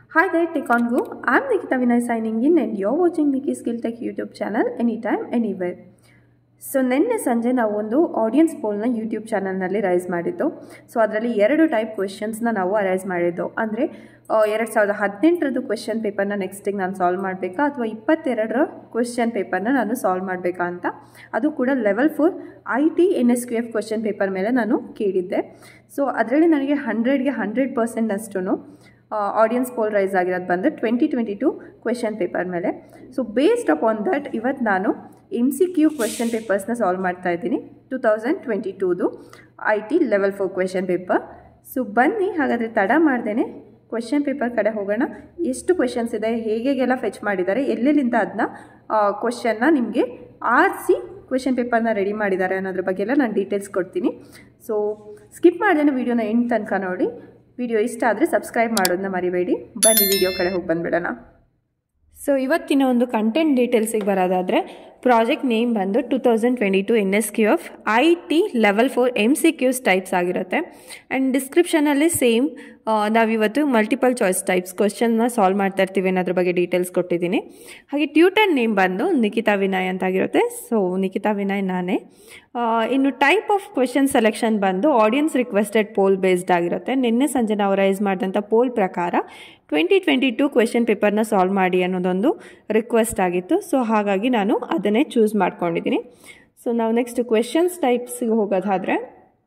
Hi there, Tech on Go. I'm Nikita Vinay signing in, and you're watching Nikki Skill Tech YouTube channel anytime, anywhere. So ನಿನ್ನೆ ಸಂಜೆ ನಾವು ಒಂದು audience ಪೋಲ್ನ YouTube ಚಾನಲ್ನಲ್ಲಿ raise ಮಾಡಿದ್ದು so ಅದರಲ್ಲಿ ಎರಡು ಟೈಪ್ ಕ್ವೆಶನ್ಸ್ನ ನಾವು ರೈಸ್ ಮಾಡಿದ್ದು ಅಂದರೆ ಎರಡು ಸಾವಿರದ ಹದಿನೆಂಟರದ್ದು ಕ್ವೆಶನ್ ಪೇಪರ್ನ ನೆಕ್ಸ್ಟಿಗೆ ನಾನು ಸಾಲ್ವ್ ಮಾಡಬೇಕಾ ಅಥವಾ ಇಪ್ಪತ್ತೆರಡರ ಕ್ವೆಶನ್ ಪೇಪರ್ನ ನಾನು ಸಾಲ್ವ್ ಮಾಡಬೇಕಾ ಅಂತ ಅದು ಕೂಡ level four I T N S Q F question paper ಮೇಲೆ ನಾನು ಕೇಳಿದ್ದೆ ಸೊ ಅದರಲ್ಲಿ ನನಗೆ ಹಂಡ್ರೆಡ್ಗೆ ಹಂಡ್ರೆಡ್ ಪರ್ಸೆಂಟ್ ಅಷ್ಟು ಆಡಿಯನ್ಸ್ ಪೋಲ್ ರೈಸ್ ಆಗಿರೋದು ಬಂದು twenty twenty two question paper ಮೇಲೆ ಸೊ ಬೇಸ್ಡ್ ಅಪಾನ್ ದಟ್ ಇವತ್ತು ನಾನು ಎಮ್ ಸಿ ಕ್ಯೂ ಕ್ವೆಶನ್ ಪೇಪರ್ಸ್ನ ಸಾಲ್ವ್ ಮಾಡ್ತಾ ಇದ್ದೀನಿ ಟು ತೌಸಂಡ್ ಟ್ವೆಂಟಿ ಟೂದು I T level four question paper so ಬನ್ನಿ ಹಾಗಾದರೆ ತಡ ಮಾಡ್ದೇನೆ ಕ್ವೆಶನ್ ಪೇಪರ್ ಕಡೆ ಹೋಗೋಣ ಎಷ್ಟು ಕ್ವೆಶನ್ಸ್ ಇದೆ ಹೇಗೆಲ್ಲ ಫೆಚ್ ಮಾಡಿದ್ದಾರೆ ಎಲ್ಲೆಲ್ಲಿಂದ ಅದನ್ನ ಕ್ವೆಶನ್ನ ನಿಮಗೆ ಆರಿಸಿ ಕ್ವೆಶನ್ ಪೇಪರ್ನ ರೆಡಿ ಮಾಡಿದ್ದಾರೆ ಅನ್ನೋದ್ರ ಬಗ್ಗೆ ಎಲ್ಲ ನಾನು ಡೀಟೇಲ್ಸ್ ಕೊಡ್ತೀನಿ ಸೊ ಸ್ಕಿಪ್ ಮಾಡ್ದೇನೆ ವೀಡಿಯೋನ ಎಂಡ್ ತನಕ ನೋಡಿ ವಿಡಿಯೋ ಇಷ್ಟ ಆದರೆ ಸಬ್ಸ್ಕ್ರೈಬ್ ಮಾಡೋದನ್ನ ಮರಿಬೇಡಿ ಬನ್ನಿ ವಿಡಿಯೋ ಕಡೆ ಹೋಗಿ ಬಂದುಬಿಡೋಣ ಸೊ ಇವತ್ತಿನ ಒಂದು ಕಂಟೆಂಟ್ ಡೀಟೇಲ್ಸಿಗೆ ಬರೋದಾದರೆ ಪ್ರಾಜೆಕ್ಟ್ ನೇಮ್ ಬಂದು two thousand twenty two N S Q F I T level four M C Qs types ಆಗಿರುತ್ತೆ ಆ್ಯಂಡ್ ಡಿಸ್ಕ್ರಿಪ್ಷನಲ್ಲಿ ಸೇಮ್ ನಾವಿವತ್ತು ಮಲ್ಟಿಪಲ್ ಚಾಯ್ಸ್ ಟೈಪ್ಸ್ ಕ್ವಶನ್ನ ಸಾಲ್ವ್ ಮಾಡ್ತಾ ಇರ್ತೀವಿ ಅನ್ನೋದ್ರ ಬಗ್ಗೆ ಡೀಟೇಲ್ಸ್ ಕೊಟ್ಟಿದ್ದೀನಿ ಹಾಗೆ ಟ್ಯೂಟರ್ ನೇಮ್ ಬಂದು ನಿಖಿತಾ ವಿನಯ್ ಅಂತಾಗಿರುತ್ತೆ ಸೊ ನಿಖಿತಾ ವಿನಯ್ ನಾನೇ ಇನ್ನು ಟೈಪ್ ಆಫ್ ಕ್ವೆಶನ್ ಸೆಲೆಕ್ಷನ್ ಬಂದು ಆಡಿಯನ್ಸ್ ರಿಕ್ವೆಸ್ಟೆಡ್ ಪೋಲ್ ಬೇಸ್ಡ್ ಆಗಿರುತ್ತೆ ನಿನ್ನೆ ಸಂಜೆ ನಾವು ರೈಸ್ ಮಾಡಿದಂಥ ಪೋಲ್ ಪ್ರಕಾರ ಟ್ವೆಂಟಿ ಟ್ವೆಂಟಿ ಟು ಕ್ವೆಶನ್ ಪೇಪರ್ನ ಸಾಲ್ವ್ ಮಾಡಿ ಅನ್ನೋದೊಂದು ರಿಕ್ವೆಸ್ಟ್ ಆಗಿತ್ತು ಸೊ ಹಾಗಾಗಿ ನಾನು ಅದನ್ನೇ ಚೂಸ್ ಮಾಡ್ಕೊಂಡಿದ್ದೀನಿ ಸೊ ನಾವು ನೆಕ್ಸ್ಟ್ ಕ್ವೆಶನ್ಸ್ ಟೈಪ್ಸಿಗೆ ಹೋಗೋದಾದರೆ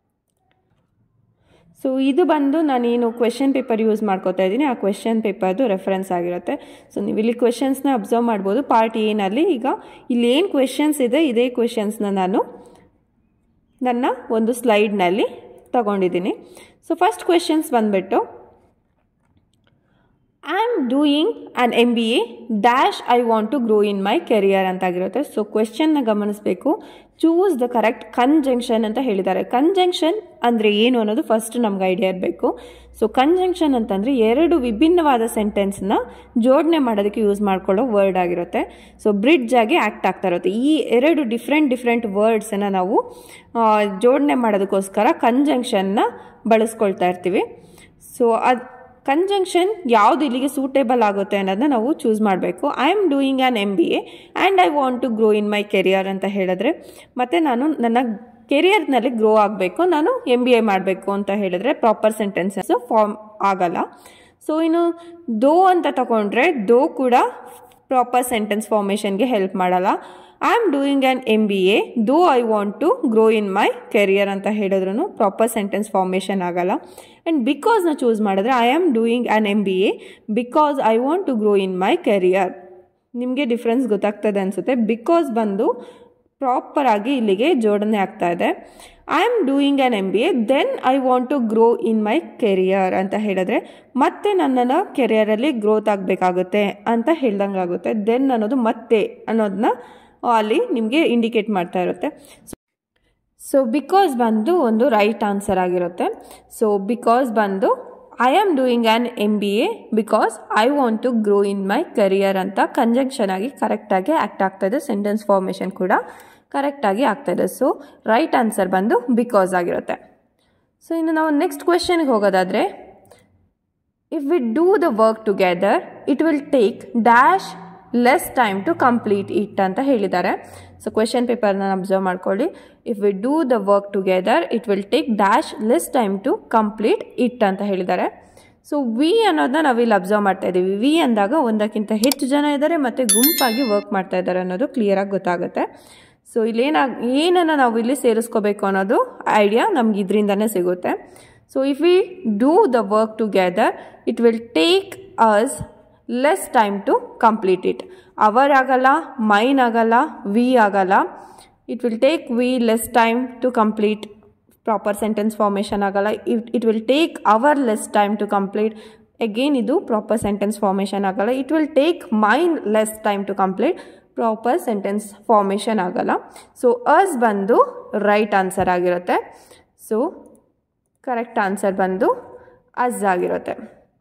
ಸೊ ಇದು ಬಂದು ನಾನೇನು ಕ್ವೆಶನ್ ಪೇಪರ್ ಯೂಸ್ ಮಾಡ್ಕೋತಾ ಇದ್ದೀನಿ ಆ ಕ್ವೆಶನ್ ಪೇಪರ್ದು ರೆಫರೆನ್ಸ್ ಆಗಿರುತ್ತೆ ಸೊ ನೀವು ಇಲ್ಲಿ ಕ್ವೆಶನ್ಸ್ನ ಅಬ್ಸರ್ವ್ ಮಾಡ್ಬೋದು ಪಾರ್ಟ್ ಏನಲ್ಲಿ ಈಗ ಇಲ್ಲಿ ಏನು ಕ್ವೆಶನ್ಸ್ ಇದೆ ಇದೇ ಕ್ವೆಶನ್ಸ್ನ ನಾನು ನನ್ನ ಒಂದು ಸ್ಲೈಡ್ನಲ್ಲಿ ತಗೊಂಡಿದ್ದೀನಿ ಸೊ ಫಸ್ಟ್ ಕ್ವೆಶನ್ಸ್ ಬಂದುಬಿಟ್ಟು I am doing an M B A dash I want to grow in my career ಅಂತಾಗಿರುತ್ತೆ ಸೊ ಕ್ವೆಶನ್ನ ಗಮನಿಸಬೇಕು ಚೂಸ್ ದ ಕರೆಕ್ಟ್ ಕನ್ಜಂಕ್ಷನ್ ಅಂತ ಹೇಳಿದ್ದಾರೆ ಕನ್ಜಂಕ್ಷನ್ ಅಂದರೆ ಏನು ಅನ್ನೋದು ಫಸ್ಟ್ ನಮ್ಗೆ ಐಡಿಯಾ ಇರಬೇಕು ಸೊ ಕನ್ಜಂಕ್ಷನ್ ಅಂತಂದರೆ ಎರಡು ವಿಭಿನ್ನವಾದ ಸೆಂಟೆನ್ಸ್ನ ಜೋಡಣೆ ಮಾಡೋದಕ್ಕೆ ಯೂಸ್ ಮಾಡ್ಕೊಳ್ಳೋ ವರ್ಡ್ ಆಗಿರುತ್ತೆ ಸೊ ಬ್ರಿಡ್ಜ್ ಆಗಿ ಆ್ಯಕ್ಟ್ ಆಗ್ತಾ ಇರುತ್ತೆ ಈ ಎರಡು ಡಿಫ್ರೆಂಟ್ ಡಿಫ್ರೆಂಟ್ ವರ್ಡ್ಸನ್ನು ನಾವು ಜೋಡಣೆ ಮಾಡೋದಕ್ಕೋಸ್ಕರ ಕನ್ಜಂಕ್ಷನ್ನ ಬಳಸ್ಕೊಳ್ತಾ ಇರ್ತೀವಿ ಸೊ ಅದು ಕನ್ಜಂಕ್ಷನ್ ಯಾವುದು ಇಲ್ಲಿಗೆ ಸೂಟೇಬಲ್ ಆಗುತ್ತೆ ಅನ್ನೋದನ್ನ ನಾವು ಚೂಸ್ ಮಾಡಬೇಕು I am doing an M B A and I want to grow in my career ಅಂತ ಹೇಳಿದ್ರೆ ಮತ್ತು ನಾನು ನನ್ನ ಕೆರಿಯರ್ನಲ್ಲಿ ಗ್ರೋ ಆಗಬೇಕು ನಾನು ಎಮ್ ಬಿ ಎ ಮಾಡಬೇಕು ಅಂತ ಹೇಳಿದ್ರೆ ಪ್ರಾಪರ್ ಸೆಂಟೆನ್ಸಸ್ ಫಾರ್ಮ್ ಆಗಲ್ಲ ಸೊ ಇನ್ನು ದೋ ಅಂತ ತಗೊಂಡ್ರೆ ದೋ ಕೂಡ ಪ್ರಾಪರ್ ಸೆಂಟೆನ್ಸ್ ಫಾರ್ಮೇಷನ್ಗೆ ಹೆಲ್ಪ್ ಮಾಡಲ್ಲ I am doing an M B A though I want to grow in my career ಅಂತ ಹೇಳಿದ್ರು ಪ್ರಾಪರ್ ಸೆಂಟೆನ್ಸ್ ಫಾರ್ಮೇಷನ್ ಆಗಲ್ಲ ಆ್ಯಂಡ್ ಬಿಕಾಸ್ನ ಚೂಸ್ ಮಾಡಿದ್ರೆ I am doing an M B A because I want to grow in my career ನಿಮಗೆ difference ಗೊತ್ತಾಗ್ತದೆ ಅನಿಸುತ್ತೆ because ಬಂದು ಪ್ರಾಪರಾಗಿ ಇಲ್ಲಿಗೆ ಜೋಡಣೆ ಆಗ್ತಾ ಇದೆ I am doing an M B A then I want to grow in my career ಅಂತ ಹೇಳಿದ್ರೆ ಮತ್ತೆ ನನ್ನನ್ನು ಕೆರಿಯರಲ್ಲಿ ಗ್ರೋತ್ ಆಗಬೇಕಾಗುತ್ತೆ ಅಂತ ಹೇಳ್ದಂಗೆ ಆಗುತ್ತೆ ದೆನ್ ಅನ್ನೋದು ಮತ್ತೆ ಅನ್ನೋದನ್ನ ಅಲ್ಲಿ ನಿಮಗೆ ಇಂಡಿಕೇಟ್ ಮಾಡ್ತಾ ಇರುತ್ತೆ ಸೊ ಬಿಕಾಸ್ ಬಂದು ಒಂದು ರೈಟ್ ಆನ್ಸರ್ ಆಗಿರುತ್ತೆ ಸೊ ಬಿಕಾಸ್ ಬಂದು I am doing an M B A because I want to grow in my career ಅಂತ ಕಂಜಂಕ್ಷನ್ ಆಗಿ ಕರೆಕ್ಟಾಗಿ ಆ್ಯಕ್ಟ್ ಆಗ್ತಾಯಿದೆ ಸೆಂಟೆನ್ಸ್ ಫಾರ್ಮೇಷನ್ ಕೂಡ ಕರೆಕ್ಟಾಗಿ ಆಗ್ತಾಯಿದೆ ಸೊ ರೈಟ್ ಆನ್ಸರ್ ಬಂದು ಬಿಕಾಸ್ ಆಗಿರುತ್ತೆ ಸೊ ಇನ್ನು ನಾವು ನೆಕ್ಸ್ಟ್ ಕ್ವೆಶನ್ಗೆ ಹೋಗೋದಾದರೆ if we do the work together it will take dash less time to complete it ಅಂತ ಹೇಳಿದ್ದಾರೆ ಸೊ ಕ್ವೆಶನ್ ಪೇಪರ್ನ ಅಬ್ಸರ್ವ್ ಮಾಡ್ಕೊಳ್ಳಿ if we do the work together it will take dash less time to complete it ಅಂತ ಹೇಳಿದ್ದಾರೆ so we ಅನ್ನೋದನ್ನ ನಾವಿಲ್ಲಿ observe ಮಾಡ್ತಾ ಇದ್ದೀವಿ ವಿ ಅಂದಾಗ ಒಂದಕ್ಕಿಂತ ಹೆಚ್ಚು ಜನ ಇದ್ದಾರೆ ಮತ್ತು ಗುಂಪಾಗಿ ವರ್ಕ್ ಮಾಡ್ತಾ ಇದ್ದಾರೆ ಅನ್ನೋದು ಕ್ಲಿಯರಾಗಿ ಗೊತ್ತಾಗುತ್ತೆ ಸೊ ಇಲ್ಲೇನಾಗ ಏನನ್ನು ನಾವು ಇಲ್ಲಿ ಸೇರಿಸ್ಕೋಬೇಕು ಅನ್ನೋದು ಐಡಿಯಾ ನಮ್ಗೆ ಇದರಿಂದನೇ ಸಿಗುತ್ತೆ so if we do the work together it will take us less time to complete it our ಆಗಲ್ಲ ಮೈನ್ ಆಗಲ್ಲ ವಿ ಆಗಲ್ಲ it will take we less time to complete proper sentence formation ಆಗಲ್ಲ it it will take our less time to complete again ಇದು proper sentence formation ಆಗಲ್ಲ it will take mine less time to complete proper sentence formation ಆಗಲ್ಲ so us ಬಂದು right answer ಆಗಿರುತ್ತೆ so correct answer ಬಂದು us ಆಗಿರುತ್ತೆ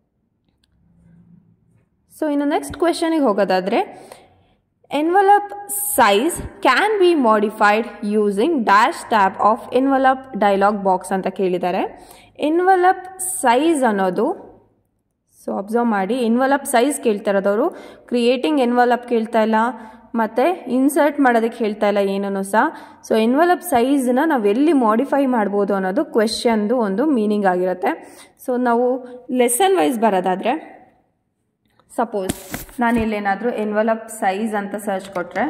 so ಇನ್ನು next ಕ್ವೆಶನಿಗೆ ಹೋಗೋದಾದರೆ envelope size can be modified using dash tab of envelope dialog box ಅಂತ ಕೇಳಿದ್ದಾರೆ ಎನ್ವಲಪ್ ಸೈಜ್ ಅನ್ನೋದು ಸೊ ಸೊ ಅಬ್ಸರ್ವ್ ಮಾಡಿ ಎನ್ವಲಪ್ ಸೈಜ್ ಕೇಳ್ತಾ ಇರೋದವರು ಕ್ರಿಯೇಟಿಂಗ್ ಎನ್ವಲಪ್ ಕೇಳ್ತಾ ಇಲ್ಲ ಮತ್ತು ಇನ್ಸರ್ಟ್ ಮಾಡೋದಕ್ಕೆ ಹೇಳ್ತಾ ಇಲ್ಲ ಏನೂ ಸಹ ಸೊ ಎನ್ವಲಪ್ ಸೈಜ್ನ ನಾವು ಎಲ್ಲಿ ಮಾಡಿಫೈ ಮಾಡ್ಬೋದು ಅನ್ನೋದು ಕ್ವೆಶನ್ದು ಒಂದು ಮೀನಿಂಗ್ ಆಗಿರುತ್ತೆ ಸೊ ನಾವು ಲೆಸನ್ ವೈಸ್ ಬರೋದಾದರೆ ಸಪೋಸ್ ನಾನು ಇಲ್ಲೇನಾದರೂ ಎನ್ವಲಪ್ ಸೈಜ್ ಅಂತ ಸರ್ಚ್ ಕೊಟ್ಟರೆ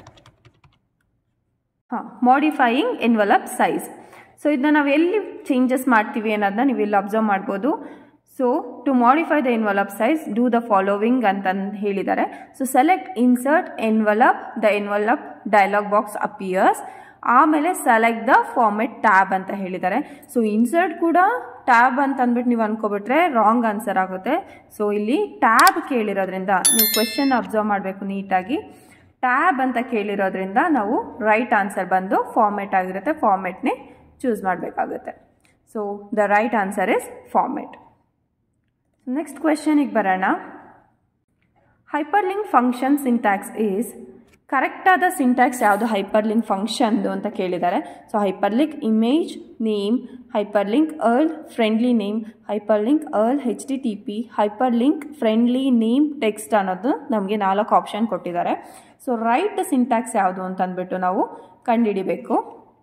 ಹಾಂ ಮಾಡಿಫೈಯಿಂಗ್ ಎನ್ವಲಪ್ ಸೈಜ್ ಸೊ ಇದನ್ನ ನಾವು ಎಲ್ಲಿ ಚೇಂಜಸ್ ಮಾಡ್ತೀವಿ ಅನ್ನೋದನ್ನ ನೀವು ಇಲ್ಲಿ ಅಬ್ಸರ್ವ್ ಮಾಡ್ಬೋದು so to modify the envelope size do the following ಅಂತ ಹೇಳಿದ್ದಾರೆ so select insert envelope the envelope dialog box appears ಆಮೇಲೆ ಸೆಲೆಕ್ಟ್ ದ ಫಾರ್ಮೆಟ್ ಟ್ಯಾಬ್ ಅಂತ ಹೇಳಿದ್ದಾರೆ ಸೊ ಇನ್ಸರ್ಟ್ ಕೂಡ ಟ್ಯಾಬ್ ಅಂತ ಅಂದ್ಬಿಟ್ಟು ನೀವು ಅನ್ಕೋಬಿಟ್ರೆ ರಾಂಗ್ ಆನ್ಸರ್ ಆಗುತ್ತೆ ಸೊ ಇಲ್ಲಿ ಟ್ಯಾಬ್ ಕೇಳಿರೋದ್ರಿಂದ ನೀವು ಕ್ವೆಶನ್ ಅಬ್ಸರ್ವ್ ಮಾಡಬೇಕು ನೀಟಾಗಿ ಟ್ಯಾಬ್ ಅಂತ ಕೇಳಿರೋದ್ರಿಂದ ನಾವು ರೈಟ್ ಆನ್ಸರ್ ಬಂದು ಫಾರ್ಮೆಟ್ ಆಗಿರುತ್ತೆ ಫಾರ್ಮೆಟ್ನೇ ಚೂಸ್ ಮಾಡಬೇಕಾಗುತ್ತೆ so the right answer is format next ಕ್ವೆಶನಿಗೆ ಬರೋಣ ಹೈಪರ್ಲಿಂಕ್ ಫಂಕ್ಷನ್ ಸಿಂಟ್ಯಾಕ್ಸ್ ಈಸ್ ಕರೆಕ್ಟಾದ ಸಿಂಟ್ಯಾಕ್ಸ್ ಯಾವುದು ಹೈಪರ್ಲಿಂಕ್ ಫಂಕ್ಷನ್ದು ಅಂತ ಕೇಳಿದ್ದಾರೆ so hyperlink image name hyperlink URL friendly name hyperlink URL H T T P hyperlink friendly name text ಅನ್ನೋದು ನಮಗೆ ನಾಲ್ಕು ಆಪ್ಷನ್ ಕೊಟ್ಟಿದ್ದಾರೆ ಸೊ ರೈಟ್ ಸಿಂಟ್ಯಾಕ್ಸ್ ಯಾವುದು ಅಂತ ಅಂದ್ಬಿಟ್ಟು ನಾವು ಕಂಡುಹಿಡಿಬೇಕು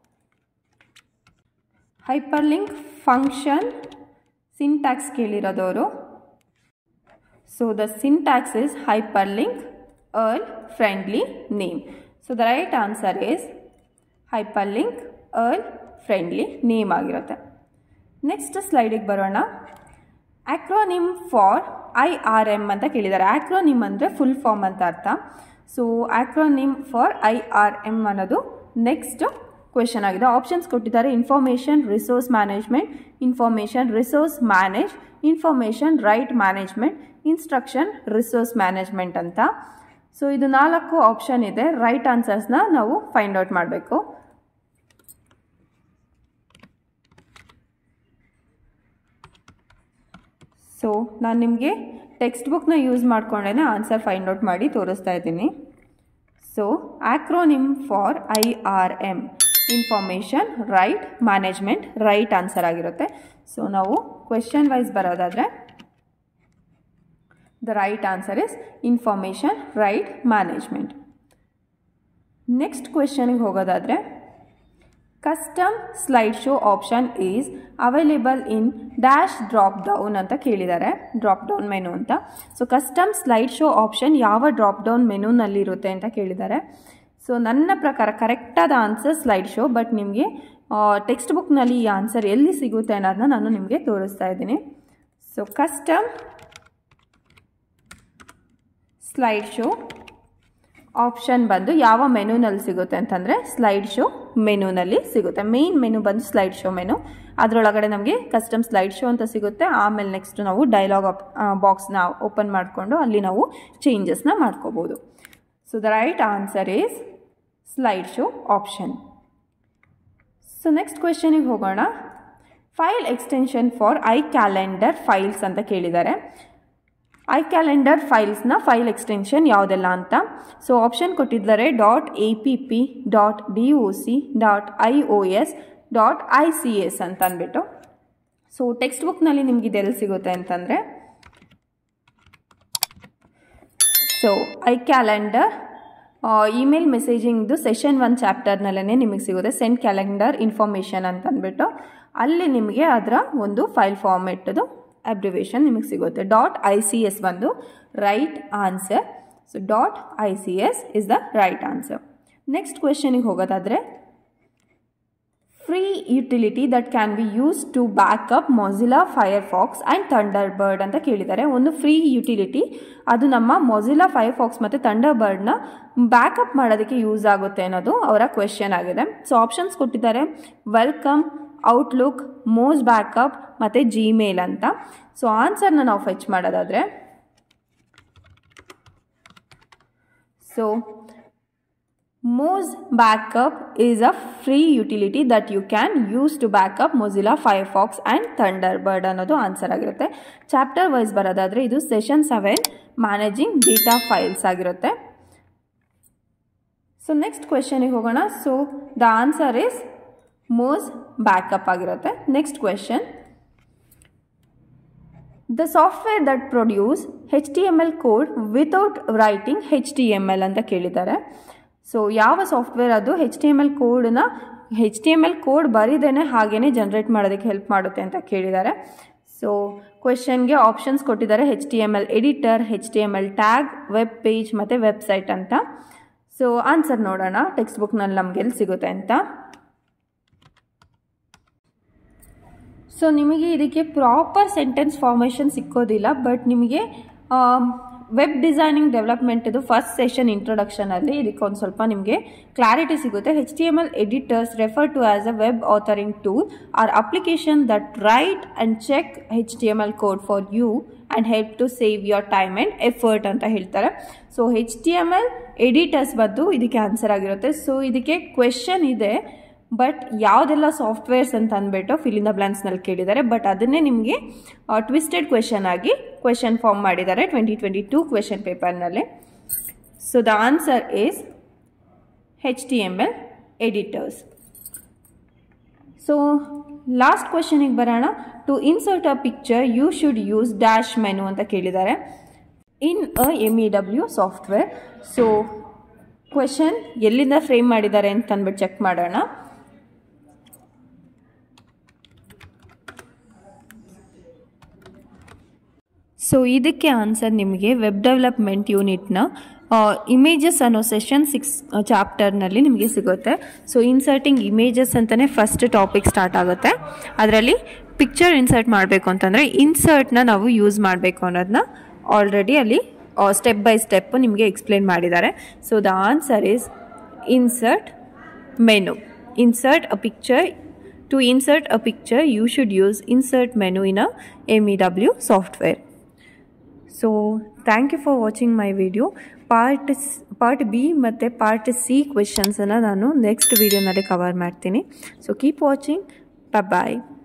ಹೈಪರ್ಲಿಂಕ್ ಫಂಕ್ಷನ್ ಸಿಂಟ್ಯಾಕ್ಸ್ ಕೇಳಿರೋದವರು so the syntax is hyperlink URL friendly name so the right answer is hyperlink URL friendly name ಆಗಿರುತ್ತೆ ನೆಕ್ಸ್ಟ್ ಸ್ಲೈಡಿಗೆ ಬರೋಣ acronym for I R M ಅಂತ ಕೇಳಿದ್ದಾರೆ ಆಕ್ರೋನಿಮ್ ಅಂದರೆ ಫುಲ್ ಫಾರ್ಮ್ ಅಂತ ಅರ್ಥ so acronym for I R M ಅನ್ನೋದು next question ಆಗಿದೆ ಆಪ್ಷನ್ಸ್ ಕೊಟ್ಟಿದ್ದಾರೆ information resource management information resource manage information right management instruction resource management ಅಂತ ಸೊ ಇದು ನಾಲ್ಕು ಆಪ್ಷನ್ ಇದೆ ರೈಟ್ ಆನ್ಸರ್ಸ್ನ ನಾವು ಫೈಂಡ್ ಔಟ್ ಮಾಡಬೇಕು ಸೊ ನಾನು ನಿಮಗೆ ಟೆಕ್ಸ್ಟ್ ಬುಕ್ನ ಯೂಸ್ ಮಾಡ್ಕೊಂಡೇ ಆನ್ಸರ್ ಫೈಂಡ್ ಔಟ್ ಮಾಡಿ ತೋರಿಸ್ತಾ ಇದ್ದೀನಿ so acronym for I R M information right management right answer ಆಗಿರುತ್ತೆ ಸೊ ನಾವು ಕ್ವೆಶನ್ ವೈಸ್ ಬರೋದಾದರೆ the right answer is information right management next ಕ್ವೆಶನಿಗೆ ಹೋಗೋದಾದರೆ custom slide show option is available in dash drop down ಅಂತ ಕೇಳಿದ್ದಾರೆ drop down menu ಅಂತ so custom slide show option ಯಾವ drop down ಮೆನುನಲ್ಲಿರುತ್ತೆ ಅಂತ ಕೇಳಿದ್ದಾರೆ ಸೊ ನನ್ನ ಪ್ರಕಾರ ಕರೆಕ್ಟಾದ ಆನ್ಸರ್ ಸ್ಲೈಡ್ ಶೋ ಬಟ್ ನಿಮಗೆ ಟೆಕ್ಸ್ಟ್ ಬುಕ್ನಲ್ಲಿ ಈ ಆನ್ಸರ್ ಎಲ್ಲಿ ಸಿಗುತ್ತೆ ಅನ್ನೋದನ್ನ ನಾನು ನಿಮಗೆ ತೋರಿಸ್ತಾ ಇದ್ದೀನಿ so custom slide show option ಬಂದು ಯಾವ ಮೆನುನಲ್ಲಿ ಸಿಗುತ್ತೆ ಅಂತಂದರೆ ಸ್ಲೈಡ್ ಶೋ ಮೆನುನಲ್ಲಿ ಸಿಗುತ್ತೆ ಮೇನ್ ಮೆನು ಬಂದು ಸ್ಲೈಡ್ ಶೋ ಮೆನು ಅದರೊಳಗಡೆ ನಮಗೆ ಕಸ್ಟಮ್ ಸ್ಲೈಡ್ ಶೋ ಅಂತ ಸಿಗುತ್ತೆ ಆಮೇಲೆ ನೆಕ್ಸ್ಟ್ ನಾವು ಡೈಲಾಗ್ ಬಾಕ್ಸ್ನ ಓಪನ್ ಮಾಡಿಕೊಂಡು ಅಲ್ಲಿ ನಾವು ಚೇಂಜಸ್ನ ಮಾಡ್ಕೋಬೋದು so the right answer is slide show option so next ಕ್ವೆಶನಿಗೆ ಹೋಗೋಣ file extension for I calendar files ಅಂತ ಕೇಳಿದ್ದಾರೆ ಐ ಕ್ಯಾಲೆಂಡರ್ ಫೈಲ್ಸ್ನ ಫೈಲ್ ಎಕ್ಸ್ಟೆನ್ಷನ್ ಯಾವುದೆಲ್ಲ ಅಂತ ಸೊ ಆಪ್ಷನ್ ಕೊಟ್ಟಿದ್ದಾರೆ dot A P P dot D O C dot I O S dot I C S ಅಂತ ಅಂದ್ಬಿಟ್ಟು so text ಬುಕ್ನಲ್ಲಿ ನಿಮ್ಗೆ ಇದೆಲ್ಲಿ ಸಿಗುತ್ತೆ ಅಂತಂದರೆ ಸೊ ಐ ಕ್ಯಾಲೆಂಡರ್ ಇಮೇಲ್ ಮೆಸೇಜಿಂಗ್ದು ಸೆಷನ್ ಒನ್ ಚಾಪ್ಟರ್ನಲ್ಲೇ ನಿಮಗೆ ಸಿಗುತ್ತೆ ಸೆಂಡ್ ಕ್ಯಾಲೆಂಡರ್ ಇನ್ಫಾರ್ಮೇಷನ್ ಅಂತ ಅಂದ್ಬಿಟ್ಟು ಅಲ್ಲಿ ನಿಮಗೆ ಅದರ ಒಂದು ಫೈಲ್ ಫಾರ್ಮೆಟ್ದು ಅಬ್ರಿವೇಷನ್ ನಿಮಗೆ ಸಿಗುತ್ತೆ ಡಾಟ್ ಐ ಸಿ ಎಸ್ ಬಂದು right answer so dot I C S is the right answer next ಕ್ವೆಶನಿಗೆ ಹೋಗೋದಾದರೆ free utility that can be use to backup Mozilla Firefox and Thunderbird ಅಂತ ಕೇಳಿದ್ದಾರೆ ಒಂದು free utility ಅದು ನಮ್ಮ Mozilla Firefox ಮತ್ತು ಥಂಡರ್ ಬರ್ಡ್ನ ಬ್ಯಾಕಪ್ ಮಾಡೋದಕ್ಕೆ ಯೂಸ್ ಆಗುತ್ತೆ ಅನ್ನೋದು ಅವರ ಕ್ವೆಶನ್ ಆಗಿದೆ ಸೊ ಆಪ್ಷನ್ಸ್ ಕೊಟ್ಟಿದ್ದಾರೆ ವೆಲ್ಕಮ್ ಔಟ್ಲುಕ್ ಮೋಸ್ ಬ್ಯಾಕಪ್ ಮತ್ತು ಜಿಮೇಲ್ ಅಂತ ಸೊ ಆನ್ಸರ್ನ ನಾವು ಫೆಚ್ ಮಾಡೋದಾದರೆ so MozBackup is a free utility that you can use to backup Mozilla Firefox and Thunderbird ಅನ್ನೋದು ಆನ್ಸರ್ ಆಗಿರುತ್ತೆ ಚಾಪ್ಟರ್ ವೈಸ್ ಬರೋದಾದರೆ ಇದು session seven managing data files ಆಗಿರುತ್ತೆ so next ಕ್ವೆಶನಿಗೆ ಹೋಗೋಣ so the answer is MozBackup ಆಗಿರುತ್ತೆ next question the software that produce H T M L code without writing H T M L ಅಂತ ಕೇಳಿದ್ದಾರೆ so ಯಾವ software ಅದು H T M L ಕೋಡನ್ನ H T M L code ಬರೀದೇನೆ ಹಾಗೇ generate ಮಾಡೋದಕ್ಕೆ help ಮಾಡುತ್ತೆ ಅಂತ ಕೇಳಿದ್ದಾರೆ ಸೊ ಕ್ವೆಶನ್ಗೆ ಆಪ್ಷನ್ಸ್ ಕೊಟ್ಟಿದ್ದಾರೆ H T M L editor H T M L tag web page ಮತ್ತು ವೆಬ್ಸೈಟ್ ಅಂತ ಸೊ ಆನ್ಸರ್ ನೋಡೋಣ ಟೆಕ್ಸ್ಟ್ ಬುಕ್ನಲ್ಲಿ ನಮ್ಗೆ ಎಲ್ಲಿ ಸಿಗುತ್ತೆ ಅಂತ ಸೊ ನಿಮಗೆ ಇದಕ್ಕೆ ಪ್ರಾಪರ್ ಸೆಂಟೆನ್ಸ್ ಫಾರ್ಮೇಷನ್ ಸಿಕ್ಕೋದಿಲ್ಲ ಬಟ್ ನಿಮಗೆ ವೆಬ್ ಡಿಸೈನಿಂಗ್ ಡೆವಲಪ್ಮೆಂಟ್ದು ಫಸ್ಟ್ ಸೆಷನ್ ಇಂಟ್ರೊಡಕ್ಷನಲ್ಲಿ ಇದಕ್ಕೆ ಒಂದು ಸ್ವಲ್ಪ ನಿಮಗೆ ಕ್ಲಾರಿಟಿ ಸಿಗುತ್ತೆ H T M L editors refer to as a web authoring tool or application that write and check H T M L code for you and help to save your time and effort ಅಂತ ಹೇಳ್ತಾರೆ so H T M L editors ಬಂದು ಇದಕ್ಕೆ answer ಆಗಿರುತ್ತೆ so ಇದಕ್ಕೆ question ಇದೆ but ಯಾವುದೆಲ್ಲ softwares ಅಂತ ಅಂದ್ಬಿಟ್ಟು ಫಿಲಿಂದ ಬ್ಲಾನ್ಸ್ನಲ್ಲಿ ಕೇಳಿದ್ದಾರೆ ಬಟ್ ಅದನ್ನೇ ನಿಮಗೆ ಟ್ವಿಸ್ಟೆಡ್ ಕ್ವೆಶನ್ ಆಗಿ ಕ್ವೆಶನ್ ಫಾರ್ಮ್ ಮಾಡಿದ್ದಾರೆ ಟ್ವೆಂಟಿ ಟ್ವೆಂಟಿ ಟೂ ಕ್ವೆಶನ್ ಪೇಪರ್ನಲ್ಲಿ so the answer is H T M L editors so last ಕ್ವೆಶನಿಗೆ ಬರೋಣ to insert a picture you should use dash menu ಅಂತ ಕೇಳಿದ್ದಾರೆ in a M E W software so question ಎಲ್ಲಿಂದ frame ಮಾಡಿದ್ದಾರೆ ಅಂತ ಅಂದ್ಬಿಟ್ಟು check ಮಾಡೋಣ ಸೊ ಇದಕ್ಕೆ ಆನ್ಸರ್ ನಿಮಗೆ ವೆಬ್ ಡೆವಲಪ್ಮೆಂಟ್ ಯೂನಿಟ್ನ ಇಮೇಜಸ್ ಅನ್ನೋ ಸೆಷನ್ ಸಿಕ್ಸ್ ಚಾಪ್ಟರ್ನಲ್ಲಿ ನಿಮಗೆ ಸಿಗುತ್ತೆ ಸೊ ಇನ್ಸರ್ಟಿಂಗ್ ಇಮೇಜಸ್ ಅಂತಲೇ ಫಸ್ಟ್ ಟಾಪಿಕ್ ಸ್ಟಾರ್ಟ್ ಆಗುತ್ತೆ ಅದರಲ್ಲಿ ಪಿಕ್ಚರ್ ಇನ್ಸರ್ಟ್ ಮಾಡಬೇಕು ಅಂತಂದರೆ ಇನ್ಸರ್ಟ್ನ ನಾವು ಯೂಸ್ ಮಾಡಬೇಕು ಅನ್ನೋದನ್ನ ಆಲ್ರೆಡಿ ಅಲ್ಲಿ ಸ್ಟೆಪ್ ಬೈ ಸ್ಟೆಪ್ ನಿಮಗೆ ಎಕ್ಸ್ಪ್ಲೇನ್ ಮಾಡಿದ್ದಾರೆ so the answer is insert menu insert a picture to insert a picture you should use insert menu in a M E W software so thank you for watching my video part part B ಮತ್ತು part C ಕ್ವೆಶನ್ಸನ್ನು ನಾನು next ವೀಡಿಯೋನಲ್ಲಿ cover ಮಾಡ್ತೀನಿ so keep watching ಬಾಯ್